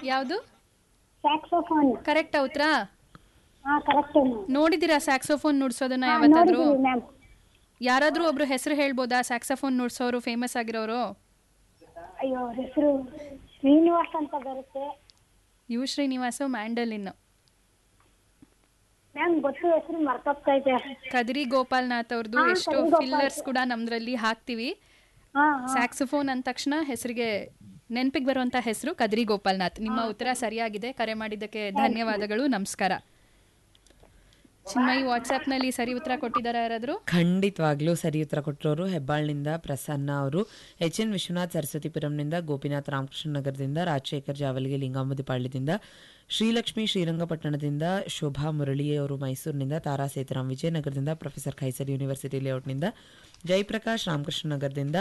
ಯಾವುದು saxophone correct ಉತ್ತರ ಹಾ ಕರೆಕ್ಟ್ ಮ್ಯಾಮ್ ನೋಡಿದ್ದೀರಾ ಸ್ಯಾಕ್ಸೋಫೋನ್ ನುಡ್ಸೋದನ್ನ ಯಾವತ್ತಾದ್ರೂ ನೋಡಿದ್ದೀವಿ ಮ್ಯಾಮ್ ಯಾರಾದ್ರೂ ಒಬ್ರು ಹೆಸರು ಹೇಳ್ಬೋದಾ ಸ್ಯಾಕ್ಸೋಫೋನ್ ನುಡ್ಸೋರು ಫೇಮಸ್ ಆಗಿರೋರು ಅಯ್ಯೋ ಅವ್ರ ಹೆಸರು ಶ್ರೀನಿವಾಸ್ ಅಂತ ಬರುತ್ತೆ ಯು ಶ್ರೀನಿವಾಸ ಮ್ಯಾಂಡಲಿನ್ ಮ್ಯಾಮ್ ಗೊತ್ತು ಹೆಸರು ಮರ್ತೋಗ್ತಾ ಇದೆ ಕದ್ರಿ ಗೋಪಾಲ್ನಾಥ್ ಅವ್ರದ್ದು ಹಾ, ಎಷ್ಟು ಕದ್ರಿ ಗೋಪಾಲ್. ಫಿಲ್ಲರ್ಸ್ ಕೂಡ ನಮ್ದ್ರಲ್ಲಿ ಹಾಕ್ತಿವಿ ಹಾ ಸ್ಯಾಕ್ಸೋಫೋನ್ ಅಂದ ತಕ್ಷಣ ಹೆಸರಿಗೆ ನೆನಪಿಗೆ ಬರುವಂತ ಹೆಸರು ಕದ್ರಿ ಗೋಪಾಲ್ನಾಥ್ ನಿಮ್ಮ ಉತ್ತರ ಸರಿಯಾಗಿದೆ ಕರೆ ಮಾಡಿದ್ದಕ್ಕೆ ಧನ್ಯವಾದಗಳು ನಮಸ್ಕಾರ ಚಿನ್ಮಯಿ ವಾಟ್ಸ್ಆ್ಯಪ್ನಲ್ಲಿ ಸರಿ ಉತ್ತರ ಕೊಟ್ಟಿದ್ದಾರೆ ಯಾರಾದರೂ ಖಂಡಿತವಾಗ್ಲೂ ಸರಿ ಉತ್ತರ ಕೊಟ್ಟರೋರು ಹೆಬ್ಬಾಳ್ನಿಂದ ಪ್ರಸನ್ನ ಅವರು ಎಚ್ ಎನ್ ವಿಶ್ವನಾಥ್ ಸರಸ್ವತಿಪುರಂನಿಂದ ಗೋಪಿನಾಥ್ ರಾಮಕೃಷ್ಣ ನಗರದಿಂದ ರಾಜಶೇಖರ್ ಜಾವಲಿಗೆ ಲಿಂಗಾಂಬುದಿಪಾಳ್ಯದಿಂದ ಶ್ರೀಲಕ್ಷ್ಮಿ ಶ್ರೀರಂಗಪಟ್ಟಣದಿಂದ ಶೋಭಾ ಮುರಳಿ ಅವರು ಮೈಸೂರಿನಿಂದ ತಾರಾ ಸೇತುರಾಮ್ ವಿಜಯನಗರದಿಂದ ಪ್ರೊಫೆಸರ್ ಖೈಸರ್ ಯೂನಿವರ್ಸಿಟಿ ಲೇಔಟ್ನಿಂದ ಜಯಪ್ರಕಾಶ್ ರಾಮಕೃಷ್ಣ ನಗರದಿಂದ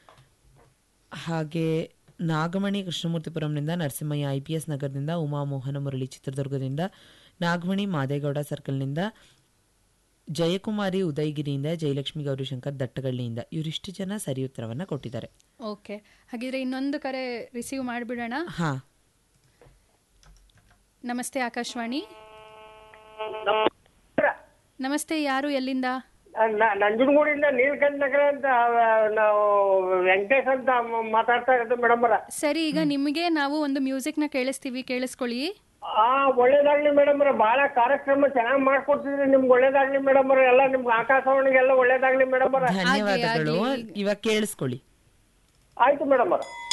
ಹಾಗೆ ನಾಗಮಣಿ ಕೃಷ್ಣಮೂರ್ತಿಪುರಂನಿಂದ ನರಸಿಂಹಯ್ಯ ಐ ಪಿ ಎಸ್ ನಗರದಿಂದ ಉಮಾ ಮೋಹನ ಮುರಳಿ ಚಿತ್ರದುರ್ಗದಿಂದ ನಾಗಮಣಿ ಮಾದೇಗೌಡ ಸರ್ಕಲ್ನಿಂದ ಜಯಕುಮಾರಿ ಉದಯಗಿರಿಯಿಂದ ಜಯಲಕ್ಷ್ಮಿ ಗೌರಿಶಂಕರ್ ದಟ್ಟಗಳ್ಳಿಯಿಂದ ಇವರಿಷ್ಟು ಜನ ಸರಿ ಉತ್ತರವನ್ನ ಕೊಟ್ಟಿದ್ದಾರೆ ಓಕೆ ಹಾಗಿದ್ರೆ ಇನ್ನೊಂದು ಕರೆ ರಿಸೀವ್ ಮಾಡಿಬಿಡೋಣ ಹಾ ನಮಸ್ತೆ ಆಕಾಶವಾಣಿ ನಮಸ್ತೆ ಯಾರು ಎಲ್ಲಿಂದ ನ- ನಂಜನಗೂಡಿಂದ ನೀಲಕಂಠ ನಗರ ಅಂತ ಆ, ನಾವು ವೆಂಕಟೇಶ್ ಅಂತ ಮ- ಮಾತಾಡ್ತಾ ಇರೋದು ಮೇಡಮ್ ಅವರ ಸರಿ ಈಗ ನಿಮಗೆ ನಾವು ಒಂದು ಮ್ಯೂಸಿಕ್ನ ಕೇಳಿಸ್ತೀವಿ ಕೇಳಿಸ್ಕೊಳ್ಳಿ ಆ ಒಳ್ಳೇದಾಗ್ಲಿ ಮೇಡಮ್ ಅವರ ಬಹಳ ಕಾರ್ಯಕ್ರಮ ಚೆನ್ನಾಗಿ ಮಾಡ್ಕೊಡ್ತಿದ್ರಿ ನಿಮ್ಗೆ ಒಳ್ಳೇದಾಗ್ಲಿ ಮೇಡಮ್ ಅವರ ಎಲ್ಲ ನಿಮ್ಗೆ ಆಕಾಶವಾಣಿಗೆಲ್ಲ ಒಳ್ಳೇದಾಗ್ಲಿ ಮೇಡಮ್ ಅವರ ಧನ್ಯವಾದಗಳು ಇವಾಗ ಕೇಳಿಸ್ಕೊಳ್ಳಿ ಆಯ್ತು ಮೇಡಮ್ ಅವರ